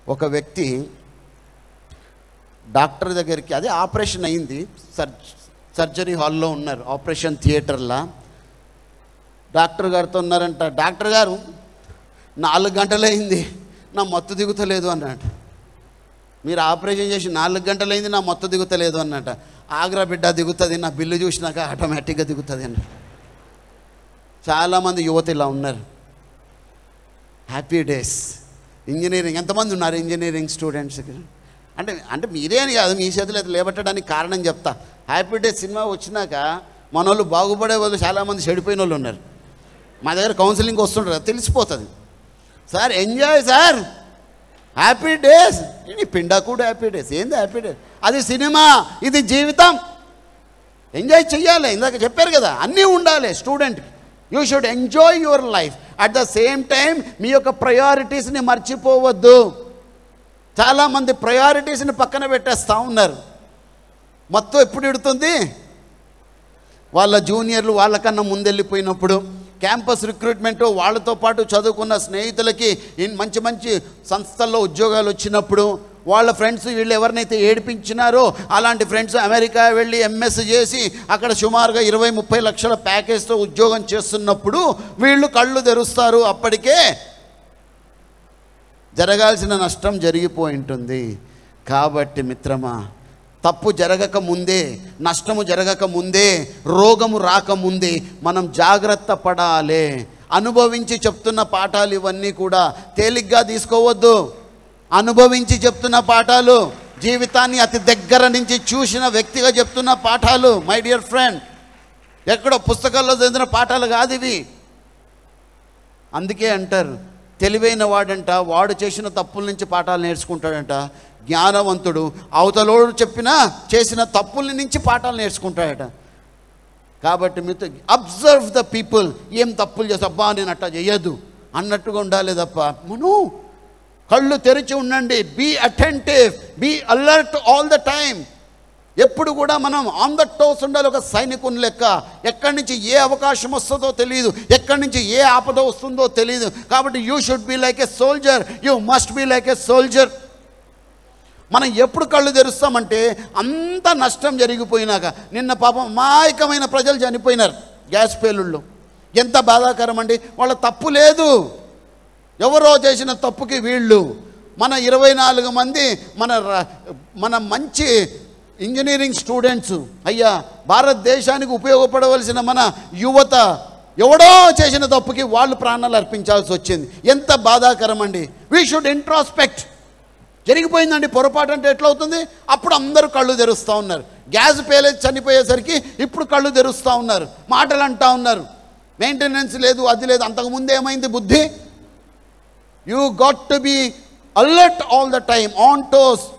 ఒక వ్యక్తి డాక్టర్ దగ్గరికి అదే ఆపరేషన్ అయింది సర్జ్ సర్జరీ హాల్లో ఉన్నారు ఆపరేషన్ థియేటర్లా డాక్టర్ గారితో ఉన్నారంట డాక్టర్ గారు నాలుగు గంటలైంది నా మత్తు దిగుతలేదు అన్నాడు మీరు ఆపరేషన్ చేసి నాలుగు గంటలైంది నా మత్తు దిగుతలేదు అన్నట ఆగ్రా బిడ్డ దిగుతుంది నా బిల్లు చూసినాక ఆటోమేటిక్గా దిగుతుంది అన్నాడు చాలామంది యువత ఇలా ఉన్నారు హ్యాపీ డేస్ ఇంజనీరింగ్ ఎంతమంది ఉన్నారు ఇంజనీరింగ్ స్టూడెంట్స్ అంటే అంటే మీరే అని కాదు మీ చేతులు అయితే లేబట్టడానికి కారణం చెప్తా హ్యాపీ డేస్ సినిమా వచ్చినాక మన వాళ్ళు బాగుపడే వాళ్ళు చాలామంది చెడిపోయిన వాళ్ళు ఉన్నారు మా దగ్గర కౌన్సిలింగ్ వస్తుంటారు అది తెలిసిపోతుంది sir enjoy sir happy days ఇది పిండా కూడా హ్యాపీ డేస్ ఏంది హ్యాపీ డేస్ అది సినిమా ఇది జీవితం ఎంజాయ్ చెయ్యాలి ఇందాక చెప్పారు కదా అన్నీ ఉండాలి student you should enjoy your life at the same time మీ యొక్క ప్రయారిటీస్ని మర్చిపోవద్దు చాలామంది ప్రయారిటీస్ని పక్కన పెట్టేస్తూ ఉన్నారు మొత్తం ఎప్పుడు ఇడుతుంది వాళ్ళ జూనియర్లు వాళ్ళకన్నా ముందెళ్ళిపోయినప్పుడు క్యాంపస్ రిక్రూట్మెంట్ వాళ్ళతో పాటు చదువుకున్న స్నేహితులకి ఇన్ మంచి మంచి సంస్థల్లో ఉద్యోగాలు వచ్చినప్పుడు వాళ్ళ ఫ్రెండ్స్ వీళ్ళు ఎవరినైతే ఏడిపించినారో అలాంటి ఫ్రెండ్స్ అమెరికా వెళ్ళి ఎంఎస్ చేసి అక్కడ సుమారుగా ఇరవై ముప్పై లక్షల ప్యాకేజ్తో ఉద్యోగం చేస్తున్నప్పుడు వీళ్ళు కళ్ళు తెరుస్తారు అప్పటికే జరగాల్సిన నష్టం జరిగిపోయి ఉంటుంది కాబట్టి మిత్రమా తప్పు జరగక ముందే నష్టము జరగక ముందే రోగము రాకముందే మనం జాగ్రత్త పడాలి అనుభవించి చెప్తున్న పాఠాలు ఇవన్నీ కూడా తేలిగ్గా తీసుకోవద్దు అనుభవించి చెప్తున్న పాఠాలు జీవితాన్ని అతి దగ్గర నుంచి చూసిన వ్యక్తిగా చెప్తున్న పాఠాలు మై డియర్ ఫ్రెండ్ ఎక్కడో పుస్తకాల్లో చదివిన పాఠాలు కాదు ఇవి అందుకే అంటారు తెలివైన వాడంట వాడు చేసిన తప్పుల నుంచి పాఠాలు నేర్చుకుంటాడంట జ్ఞానవంతుడు అవతలోడు చెప్పిన చేసిన తప్పుల నుంచి పాఠాలు నేర్చుకుంటాడట కాబట్టి మీతో అబ్జర్వ్ ద పీపుల్ ఏం తప్పులు చేస్తా అబ్బా నేను అట్టా చేయొద్దు అన్నట్టుగా ఉండాలి తప్ప మను కళ్ళు తెరిచి ఉండండి be attentive be alert all the time ఎప్పుడు కూడా మనం ఆన్ ద టోస్ ఉండాలి ఒక సైనికుని లెక్క ఎక్కడి నుంచి ఏ అవకాశం వస్తుందో తెలియదు ఎక్కడి నుంచి ఏ ఆపద వస్తుందో తెలియదు కాబట్టి you should be like a soldier you must be like a soldier మనం ఎప్పుడు కళ్ళు తెరుస్తామంటే అంత నష్టం జరిగిపోయినాక నిన్న పాపం అమాయకమైన ప్రజలు చనిపోయినారు గ్యాస్ పేలుళ్ళు ఎంత బాధాకరం అండి వాళ్ళ తప్పు లేదు ఎవరో చేసిన తప్పుకి వీళ్ళు మన ఇరవై నాలుగు మంది మన ర- మన మంచి ఇంజనీరింగ్ స్టూడెంట్స్ అయ్యా భారతదేశానికి ఉపయోగపడవలసిన మన యువత ఎవడో చేసిన తప్పుకి వాళ్ళు ప్రాణాలు అర్పించాల్సి వచ్చింది ఎంత బాధాకరం అండి వీ షుడ్ ఇంట్రాస్పెక్ట్ జరిగిపోయిందండి పొరపాటు అంటే ఎట్లా అవుతుంది అప్పుడు అందరూ కళ్ళు తెరుస్తూ ఉన్నారు గ్యాస్ పేలేజ్ చనిపోయేసరికి ఇప్పుడు కళ్ళు తెరుస్తూ ఉన్నారు మాటలు అంటా ఉన్నారు మెయింటెనెన్స్ లేదు అది లేదు అంతకుముందు ఏమైంది బుద్ధి you got to be alert all the time on toes